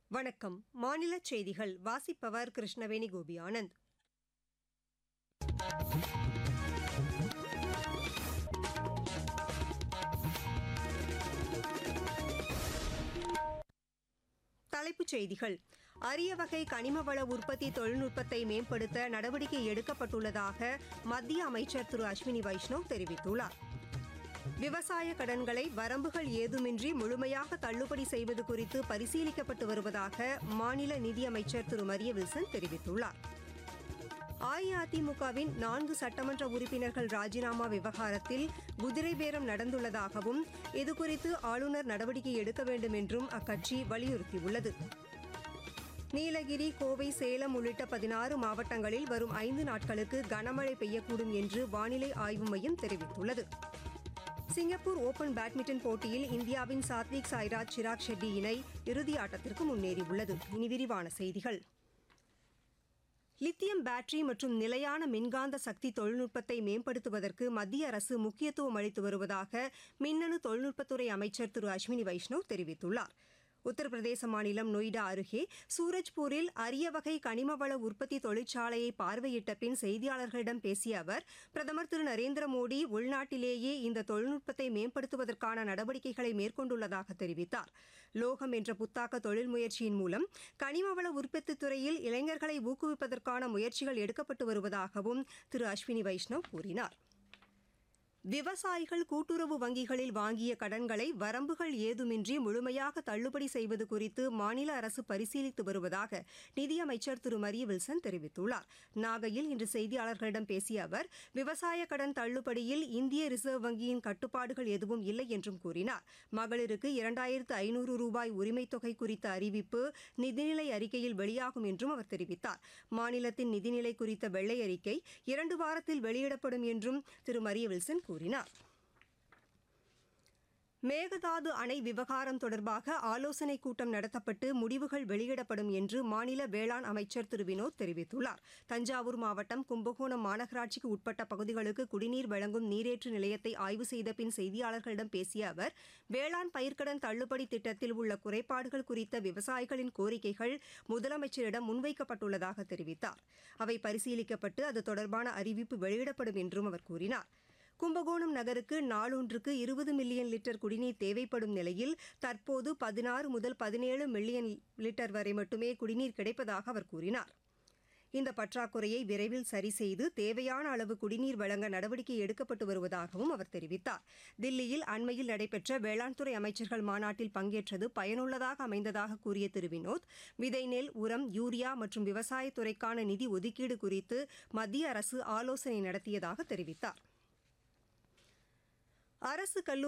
வணக்கம் மாநில செய்திகள் வாசிப்பவர் கிருஷ்ணவேணி கோபி ஆனந்த் தலைப்புச் செய்திகள் அரிய வகை கனிம வள உற்பத்தி தொழில்நுட்பத்தை மேம்படுத்த நடவடிக்கை எடுக்கப்பட்டுள்ளதாக மத்திய அமைச்சர் திரு அஸ்வினி வைஷ்ணவ் தெரிவித்துள்ளார் விவசாய கடன்களை வரம்புகள் ஏதுமின்றி முழுமையாக தள்ளுபடி செய்வது குறித்து பரிசீலிக்கப்பட்டு வருவதாக மாநில நிதியமைச்சர் திரு மரிய வில்சன் தெரிவித்துள்ளார் அஇஅதிமுகவின் நான்கு சட்டமன்ற உறுப்பினர்கள் ராஜினாமா விவகாரத்தில் குதிரை பேரம் நடந்துள்ளதாகவும் இதுகுறித்து ஆளுநர் நடவடிக்கை எடுக்க வேண்டும் என்றும் அக்கட்சி வலியுறுத்தியுள்ளது நீலகிரி கோவை சேலம் உள்ளிட்ட பதினாறு மாவட்டங்களில் வரும் ஐந்து நாட்களுக்கு கனமழை பெய்யக்கூடும் என்று வானிலை ஆய்வு மையம் தெரிவித்துள்ளது சிங்கப்பூர் ஓபன் பேட்மிண்டன் போட்டியில் இந்தியாவின் சாத்விக் சாய்ராஜ் சிராக் ஷெட்டி இணை இறுதி ஆட்டத்திற்கு முன்னேறியுள்ளது இனி விரிவான செய்திகள் லித்தியம் பேட்டரி மற்றும் நிலையான மின்காந்த சக்தி தொழில்நுட்பத்தை மேம்படுத்துவதற்கு மத்திய அரசு முக்கியத்துவம் அளித்து வருவதாக மின்னணு தொழில்நுட்பத்துறை அமைச்சர் திரு அஸ்வினி வைஷ்ணவ் தெரிவித்துள்ளார் உத்தரப்பிரதேச மாநிலம் நொய்டா அருகே சூரஜ்பூரில் அரிய வகை கனிமவள உற்பத்தி தொழிற்சாலையை பார்வையிட்ட பின் செய்தியாளர்களிடம் பேசிய அவர் பிரதமர் திரு நரேந்திர மோடி உள்நாட்டிலேயே இந்த தொழில்நுட்பத்தை மேம்படுத்துவதற்கான நடவடிக்கைகளை மேற்கொண்டுள்ளதாக தெரிவித்தார் லோகம் என்ற புத்தாக்க தொழில் முயற்சியின் மூலம் கனிமவள உற்பத்தி துறையில் இளைஞர்களை ஊக்குவிப்பதற்கான முயற்சிகள் எடுக்கப்பட்டு வருவதாகவும் திரு அஸ்வினி வைஷ்ணவ் கூறினார் விவசாயிகள் கூட்டுறவு வங்கிகளில் வாங்கிய கடன்களை வரம்புகள் ஏதுமின்றி முழுமையாக தள்ளுபடி செய்வது குறித்து மாநில அரசு பரிசீலித்து வருவதாக நிதியமைச்சர் திரு மரிய வில்சன் தெரிவித்துள்ளார் நாகையில் இன்று செய்தியாளர்களிடம் பேசிய அவர் விவசாய கடன் தள்ளுபடியில் இந்திய ரிசர்வ் வங்கியின் கட்டுப்பாடுகள் எதுவும் இல்லை என்றும் கூறினார் மகளிருக்கு இரண்டாயிரத்து ஐநூறு ரூபாய் உரிமைத் தொகை குறித்த அறிவிப்பு நிதிநிலை அறிக்கையில் வெளியாகும் என்றும் அவர் தெரிவித்தார் மாநிலத்தின் நிதிநிலை குறித்த வெள்ளை அறிக்கை இரண்டு வாரத்தில் வெளியிடப்படும் என்றும் திரு மரிய வில்சன் கூறினார் மேகதாது அணை விவகாரம் தொடர்பாக ஆலோசனைக் கூட்டம் நடத்தப்பட்டு முடிவுகள் வெளியிடப்படும் என்று மாநில வேளாண் அமைச்சர் திரு வினோத் தெரிவித்துள்ளார் தஞ்சாவூர் மாவட்டம் கும்பகோணம் மாநகராட்சிக்கு உட்பட்ட பகுதிகளுக்கு குடிநீர் வழங்கும் நீரேற்று நிலையத்தை ஆய்வு செய்த பின் செய்தியாளர்களிடம் பேசிய அவர் வேளாண் பயிர்க்கடன் தள்ளுபடி திட்டத்தில் உள்ள குறைபாடுகள் குறித்த விவசாயிகளின் கோரிக்கைகள் முதலமைச்சரிடம் முன்வைக்கப்பட்டுள்ளதாக தெரிவித்தார் அவை பரிசீலிக்கப்பட்டு அது தொடர்பான அறிவிப்பு வெளியிடப்படும் என்றும் அவர் கூறினார் கும்பகோணம் நகருக்கு நாளொன்றுக்கு இருபது மில்லியன் லிட்டர் குடிநீர் தேவைப்படும் நிலையில் தற்போது பதினாறு முதல் பதினேழு மில்லியன் லிட்டர் வரை மட்டுமே குடிநீர் கிடைப்பதாக அவர் கூறினார் இந்த பற்றாக்குறையை விரைவில் சரி செய்து தேவையான அளவு குடிநீர் வழங்க நடவடிக்கை எடுக்கப்பட்டு வருவதாகவும் அவர் தெரிவித்தார் தில்லியில் அண்மையில் நடைபெற்ற வேளாண் துறை அமைச்சர்கள் மாநாட்டில் பங்கேற்றது பயனுள்ளதாக அமைந்ததாக கூறிய திரு வினோத் விதை நெல் உரம் யூரியா மற்றும் விவசாயத்துறைக்கான நிதி ஒதுக்கீடு குறித்து மத்திய அரசு ஆலோசனை நடத்தியதாக தெரிவித்தார் அரசு கல்லூரி